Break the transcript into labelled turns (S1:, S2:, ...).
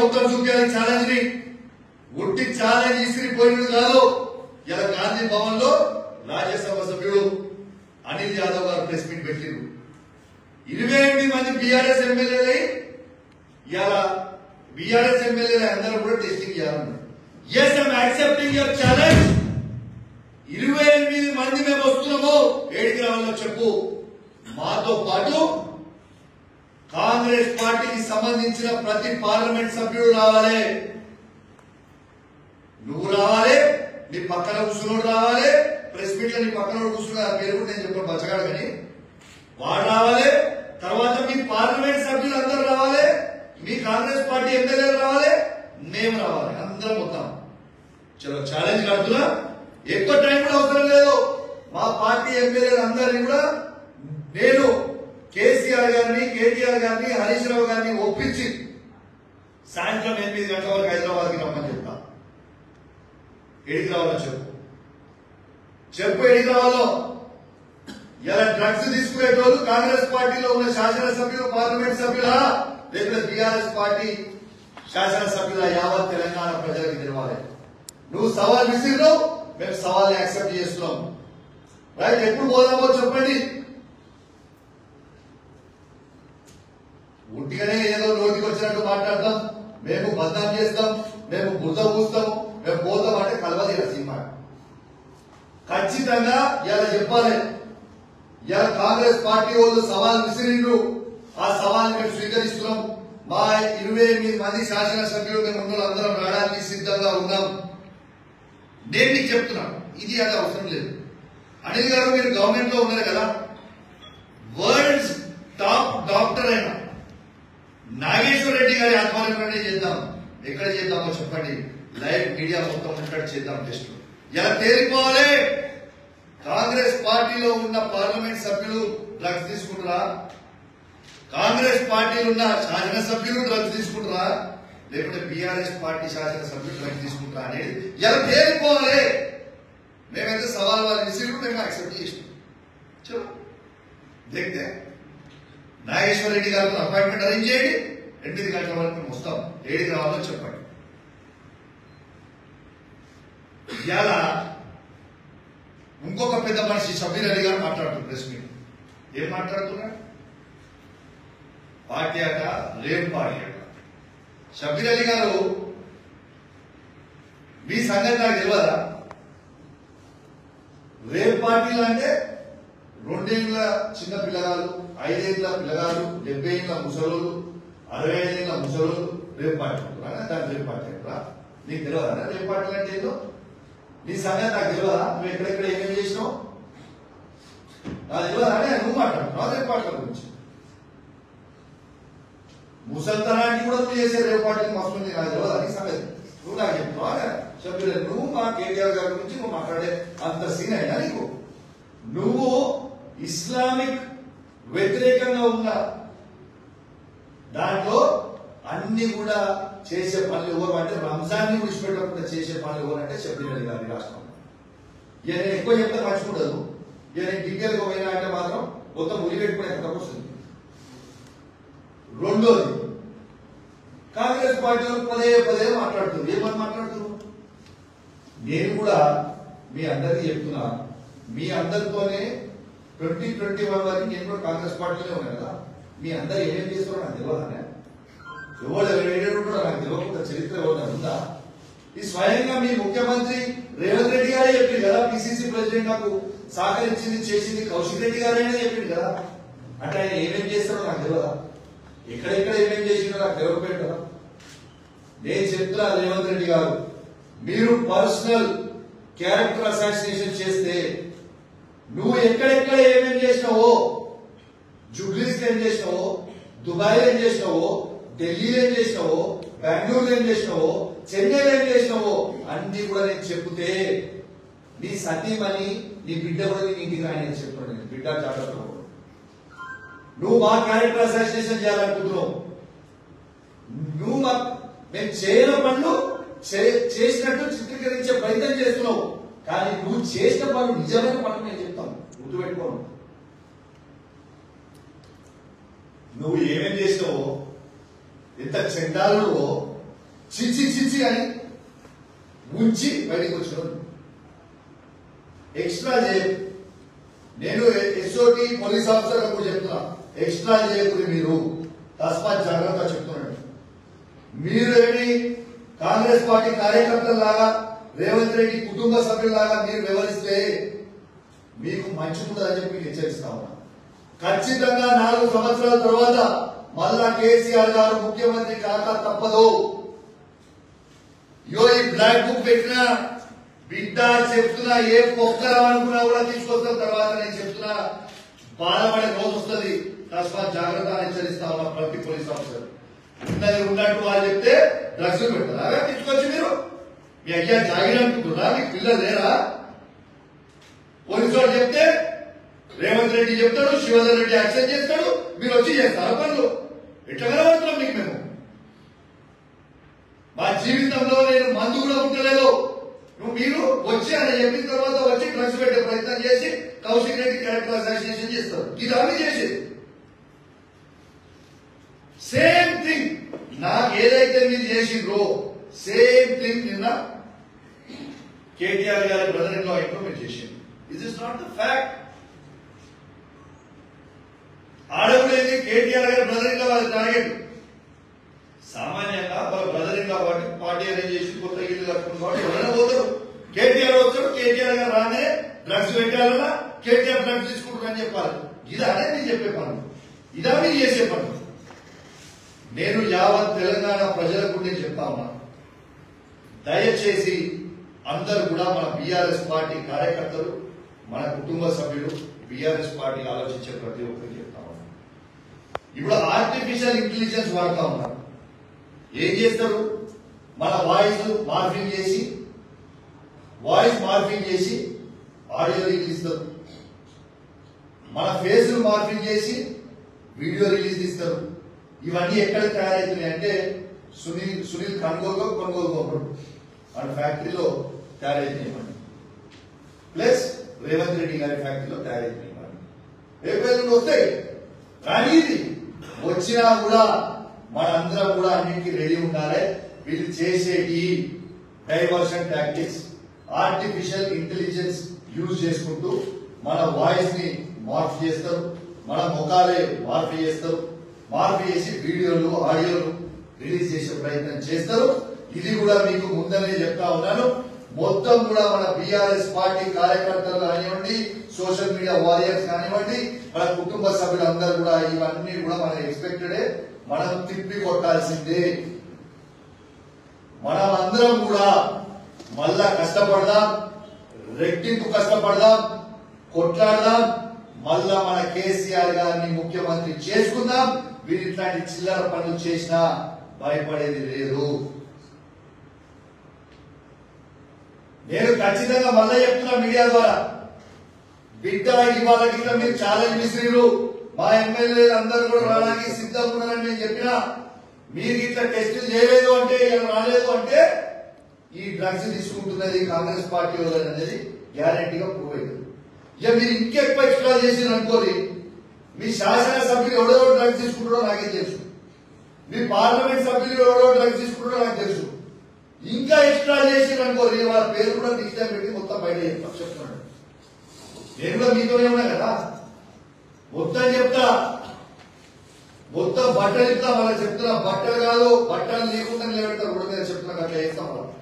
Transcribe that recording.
S1: మొత్తం చూపించాలని ఛాలెంజ్ ని ఒట్టి ఛాలెంజ్ ఇసిరిపోయినది కాదు ఇలా గాంధీ భవన్ లో రాజ్యసభ సభ్యుడు అనిల్ యాదవ్ గారు ప్రెస్ మీట్ పెట్టిరు ఇరవై ఎనిమిది మంది బీఆర్ఎస్ ఎమ్మెల్యేలై ఇలా బీఆర్ఎస్ ఎమ్మెల్యేలు అందరూ కూడా టెస్టింగ్ చేయాలన్నారు yes I'm accepting your challenge ఇరవై ఎనిమిది మంది మేము వస్తున్నాము ఏడికి రావాలో చెప్పు మాతో పాటు కాంగ్రెస్ పార్టీకి సంబంధించిన ప్రతి పార్లమెంట్ సభ్యుడు రావాలి నువ్వు రావాలి నీ పక్కన కూర్చున్నాడు రావాలి ప్రెస్ మీట్ లో నీ పక్కన కూర్చున్నా పేరు కూడా నేను చెప్పాను బచ్చగాడు కానీ వాడు రావాలి తర్వాత మీ పార్లమెంట్ సభ్యులు అందరూ రావాలి మీ కాంగ్రెస్ పార్టీ ఎమ్మెల్యేలు రావాలి మేము రావాలి అందరం వద్దాం చలో ఛాలెంజ్ కడుతున్నా ఎక్కువ టైం కూడా అవసరం లేదు మా పార్టీ ఎమ్మెల్యేలు అందరినీ కూడా నేను కేసీఆర్ గారిని కేటీఆర్ గారిని హరీష్ రావు గారిని ఒప్పించి సాయంత్రం ఎనిమిది గంటల వరకు హైదరాబాద్కి రమ్మని చెప్తా ఎడికి రావాలో చెప్పు చెప్పు ఎడికి రావాలో ఇలా డ్రగ్స్ తీసుకునేటోళ్ళు కాంగ్రెస్ పార్టీలో ఉన్న శాసనసభ్యులు పార్లమెంట్ సభ్యులా లేకపోతే బీఆర్ఎస్ పార్టీ శాసనసభ్యుల యావత్ తెలంగాణ ప్రజలకు తెలవాలి నువ్వు సవాల్ విసిరినావు మేము సవాల్ యాక్సెప్ట్ చేస్తున్నాం రైట్ ఎప్పుడు పోదామో చెప్పండి ఉట్టిగానే ఏదో నోటికి వచ్చినట్టు మాట్లాడతాం మేము బద్నాం చేస్తాం మేము బురద పూస్తాం మేము పోతాం అంటే కలవది ఆ సినిమా ఖచ్చితంగా ఇలా చెప్పాలి ఇలా కాంగ్రెస్ పార్టీ వాళ్ళు సవాల్ విసిరిండ్రు ఆ సవాల్ మేము స్వీకరిస్తున్నాం మా ఇరవై ఎనిమిది మంది శాసనసభ్యులు మేము ఉన్న అందరం రావడానికి సిద్ధంగా ఉన్నాం నేను మీకు చెప్తున్నాను ఇది అది అవసరం లేదు అనిల్ గారు మీరు గవర్నమెంట్ లో ఉన్నారు కదా వరల్డ్స్ టాప్ డాక్టర్ అయిన నాగేశ్వర రెడ్డి గారి ఆధ్వర్యంలోనే చేద్దాం ఎక్కడ చేద్దామో చెప్పండి లైవ్ మీడియా మొత్తం ఉన్నట్టు చేద్దాం టెస్ట్ ఇలా తేలిపోవాలి కాంగ్రెస్ పార్టీలో ఉన్న పార్లమెంట్ సభ్యులు డ్రగ్స్ తీసుకుంటారా కాంగ్రెస్ పార్టీలో ఉన్న శాసనసభ్యులు డ్రగ్స్ తీసుకుంటారా లేకుంటే బీఆర్ఎస్ పార్టీ శాసనసభ్యులు డ్రగ్స్ తీసుకుంటారా అనేది ఇలా తేలిపోవాలి మేమైతే సవాల్ వాళ్ళు విసిరు మేము యాక్సెప్ట్ చేసినాం చలో देखते నాగేశ్వర రెడ్డి గారితో అపాయింట్మెంట్ అరేంజ్ చేయండి ఎనిమిది గంటల వరకు మేము వస్తాం ఏడుకి రావాలో చెప్పండి ఇవాళ ఇంకొక పెద్ద మనిషి షబీర్ అలీ గారు మాట్లాడుతున్నారు ప్రెస్ మీట్ ఏం మాట్లాడుతున్నారు పార్టీ అట రేపు పార్టీ అట షబీర్ అలీ గారు మీ సంగతి నాకు తెలియదా రేపు పార్టీలు అంటే రెండేళ్ల చిన్న పిల్లగాలు ఐదేళ్ల పిల్లగాలు డెబ్బై ఏళ్ళ ముసలోళ్ళు అరవై ఐదేళ్ల ముసలోళ్ళు రేపు పార్టీ అంటున్నారా? దాన్ని రేపు పార్టీ అంటారా నీకు తెలియదా రేపు పార్టీలు అంటే ఏదో నీ సంగతి నాకు తెలియదా నువ్వు ఎక్కడెక్కడ ఏమేమి చేసినావు నాకు తెలియదా అని నువ్వు మాట్లాడుతున్నావు రేపు పార్టీల గురించి ముసల్తనానికి కూడా నువ్వు చేసే రేపు పార్టీలు మస్తు ఉంది నాకు తెలియదా నీ సంగతి నువ్వు నాకు చెప్తున్నావా చెప్పలేదు నువ్వు మా కేటీఆర్ గారి గురించి నువ్వు మాట్లాడే అంత సీన్ అయినా నీకు నువ్వు ఇస్లామిక్ వ్యతిరేకంగా ఉన్న దాంట్లో అన్ని కూడా చేసే పనులు ఎవరు అంటే రంజాన్ని విడిచిపెట్టకుండా చేసే పనులు ఎవరు అంటే షబ్బీర్ గారి రాష్ట్రం ఇక నేను ఎక్కువ చెప్తే మర్చిపోలేదు ఇక నేను డీటెయిల్ గా పోయినా అంటే మాత్రం మొత్తం ఉలి పెట్టుకునే కథ వస్తుంది రెండోది కాంగ్రెస్ పార్టీ వాళ్ళు పదే పదే మాట్లాడుతుంది ఏమని మాట్లాడుతున్నారు నేను కూడా మీ అందరికీ చెప్తున్నా మీ అందరితోనే ట్వంటీ ట్వంటీ వన్ వరకు నేను కూడా కాంగ్రెస్ పార్టీలోనే ఉన్నా కదా మీ అందరు ఏమేం చేస్తారో నాకు తెలియదా ఎవరు ఎవరు కూడా నాకు తెలియకుండా చరిత్ర ఎవరు ఉందా ఈ స్వయంగా మీ ముఖ్యమంత్రి రేవంత్ రెడ్డి గారే చెప్పింది కదా పిసిసి ప్రెసిడెంట్ నాకు సహకరించింది చేసింది కౌశిక్ రెడ్డి గారే చెప్పింది కదా అంటే ఆయన ఏమేం చేస్తారో నాకు తెలియదా ఎక్కడెక్కడ ఏమేం చేసిండో నాకు తెలియకపోయాడు కదా నేను చెప్తున్నా రేవంత్ రెడ్డి గారు మీరు పర్సనల్ క్యారెక్టర్ అసాసినేషన్ చేస్తే నువ్వు ఎక్కడెక్కడ ఏమేం చేసినావో జుబ్లీస్ ఏం చేసినావో దుబాయ్ ఏం చేసినావో ఢిల్లీలో ఏం చేసినావో బెంగళూరులో ఏం చేసినావో చెన్నైలో ఏం చేసినావో అన్ని కూడా నేను చెప్తే నీ సతీమణి నీ బిడ్డ కూడా నీ ఇంటికి రాయని చెప్తున్నాను నేను బిడ్డ జాగ్రత్త నువ్వు మా క్యారెక్టర్ అసాసినేషన్ చేయాలనుకుంటున్నావు నువ్వు మా మేము చేయని పనులు చే- చేసినట్టు చిత్రీకరించే ప్రయత్నం చేస్తున్నావు కానీ నువ్వు చేసిన పనులు నిజమైన పనులు నేను చెప్తాను గుర్తుపెట్టుకోను నువ్వు ఏమేం చేసినావో ఎంత చెండాలువో చిచ్చి చిచ్చి అని ఉంచి బయటకు వచ్చిన ఎక్స్ట్రా చేయ నేను ఎస్ఓటి పోలీస్ ఆఫీసర్ కూడా చెప్తున్నా ఎక్స్ట్రా చేయకూడదు మీరు తస్మాత్ జాగ్రత్త చెప్తున్నాడు మీరు ఏమి కాంగ్రెస్ పార్టీ కార్యకర్తలాగా రేవంత్ రెడ్డి కుటుంబ సభ్యులాగా మీరు వ్యవహరిస్తే మీకు మంచి ఉంటుందని చెప్పి నేను హెచ్చరిస్తా ఉన్నా ఖచ్చితంగా నాలుగు సంవత్సరాల తర్వాత మళ్ళా కేసీఆర్ గారు ముఖ్యమంత్రి కాక తప్పదు యో ఈ బ్లాక్ బుక్ పెట్టినా బిడ్డ చెప్తున్నా ఏ పొక్కరం అనుకున్నా కూడా తీసుకొస్తాం తర్వాత నేను చెప్తున్నా బాధపడే రోజు వస్తుంది తస్మాత్ జాగ్రత్త అని హెచ్చరిస్తా ఉన్నా ప్రతి పోలీస్ ఆఫీసర్ ఉన్నది ఉన్నట్టు వాళ్ళు చెప్తే డ్రగ్స్ పెడతారా తీసుకొచ్చి మీరు మీ అయ్యా జాగిరి అనుకుంటున్నా మీ పిల్లలు లేరా పోలీసు వాడు చెప్తే రేవంత్ రెడ్డి చెప్తాడు శివధర్ రెడ్డి యాక్సెప్ట్ చేస్తాడు మీరు వచ్చి చేస్తారు పనులు ఎట్లా కనబడుతున్నాం మీకు మేము మా జీవితంలో నేను మందు కూడా ఉండలేదు నువ్వు మీరు వచ్చి అని చెప్పిన తర్వాత వచ్చి డ్రగ్స్ పెట్టే ప్రయత్నం చేసి కౌశిక్ రెడ్డి క్యారెక్టర్ అసోసియేషన్ చేస్తారు ఇది అవి చేసేది సేమ్ థింగ్ నాకు ఏదైతే మీరు చేసిండ్రో సేమ్ థింగ్ నిన్న కేటీఆర్ గారి బ్రదర్ ఇన్ లా ఇంప్లిమెంట్ చేసింది is is not the fact ఆడవుడేది కేటీఆర్ గారి బ్రదర్ ఇన్ లా వాళ్ళ టార్గెట్ సామాన్యంగా వాళ్ళ బ్రదర్ ఇన్ లా కాబట్టి పార్టీ అరేంజ్ చేసి కొత్త ఇల్లు కట్టుకుని కాబట్టి ఎవరైనా పోతారు కేటీఆర్ వచ్చాడు కేటీఆర్ గారు రానే డ్రగ్స్ పెట్టాలన్నా కేటీఆర్ డ్రగ్స్ తీసుకుంటారు అని చెప్పాలి ఇదా అనే నేను చెప్పే పనులు ఇదా మీరు చేసే పనులు నేను యావత్ తెలంగాణ ప్రజలకు నేను చెప్తా ఉన్నా దయచేసి అందరూ కూడా మన బీఆర్ఎస్ పార్టీ కార్యకర్తలు మన కుటుంబ సభ్యులు బీఆర్ఎస్ పార్టీ ఆలోచించే ప్రతి ఒక్కరికి చెప్తా ఉన్నా ఇప్పుడు ఆర్టిఫిషియల్ ఇంటెలిజెన్స్ వాడుతా ఉన్నారు ఏం చేస్తారు మన వాయిస్ మార్ఫింగ్ చేసి వాయిస్ మార్ఫింగ్ చేసి ఆడియో రిలీజ్ ఇస్తారు మన ఫేస్ మార్ఫింగ్ చేసి వీడియో రిలీజ్ ఇస్తారు ఇవన్నీ ఎక్కడ తయారవుతున్నాయి అంటే సునీల్ సునీల్ కొనుగోలు కొనుగోలు ఒకడు మన ఫ్యాక్టరీలో తయారైతున్నాయి ఇవన్నీ ప్లస్ రేవంత్ రెడ్డి గారి ఫ్యాక్టరీలో తయారైతున్నాయి ఇవన్నీ రేపు ఎల్లుండి వస్తాయి కానీ ఇది వచ్చినా కూడా మనందరం కూడా అన్నింటికి రెడీ ఉండాలి వీళ్ళు చేసేటి diversion tactics artificial intelligence use చేసుకుంటూ మన వాయిస్ ని మార్పు చేస్తారు మన ముఖాలే మార్పు చేస్తారు మార్పు చేసి వీడియోలు ఆడియోలు రిలీజ్ చేసే ప్రయత్నం చేస్తారు ఇది కూడా మీకు ముందనే చెప్తా ఉన్నాను మొత్తం కూడా మన బీఆర్ఎస్ పార్టీ కార్యకర్తలు కానివ్వండి సోషల్ మీడియా వారియర్స్ కానివ్వండి మన కుటుంబ సభ్యులందరూ కూడా ఇవన్నీ కూడా మన ఎక్స్పెక్టెడే మనం తిప్పి కొట్టాల్సిందే మనం అందరం కూడా మళ్ళా కష్టపడదాం రెట్టింపు కష్టపడదాం కొట్లాడదాం మళ్ళా మన కేసీఆర్ గారిని ముఖ్యమంత్రి చేసుకుందాం వీరు ఇట్లాంటి చిల్లర పనులు చేసినా భయపడేది లేదు నేను ఖచ్చితంగా మళ్ళా చెప్తున్నా మీడియా ద్వారా బిడ్డ ఇవాళ కింద మీరు ఛాలెంజ్ విసిరిరు మా ఎమ్మెల్యేలు అందరూ కూడా రావడానికి సిద్ధంగా ఉన్నారని నేను చెప్పినా మీరు ఇట్లా టెస్టులు చేయలేదు అంటే ఇలా రాలేదు అంటే ఈ డ్రగ్స్ తీసుకుంటున్నది కాంగ్రెస్ పార్టీ వాళ్ళని అనేది గ్యారంటీగా ప్రూవ్ అవుతుంది ఇక మీరు ఇంకెక్కువ ఎక్స్ట్రా చేసి అనుకోని మీ శాసనసభ్యులు ఎవడెవడో డ్రగ్స్ తీసుకుంటారో నాకే తెలుసు మీ పార్లమెంట్ సభ్యులు ఎవడో డ్రగ్స్ తీసుకుంటారో నాకు తెలుసు ఇంకా ఎక్స్ట్రా చేసి అనుకోని వాళ్ళ పేరు కూడా డిజిటల్ పెట్టి మొత్తం బయట చెప్తా చెప్తున్నాడు నేను కూడా మీతోనే ఉన్నా కదా మొత్తం చెప్తా మొత్తం బట్టలు ఇస్తా వాళ్ళకి చెప్తున్నా బట్టలు కాదు బట్టలు లేకుండా నిలబెడతారు కూడా నేను చెప్తున్నా అట్లా చేస్తాం వాళ్ళు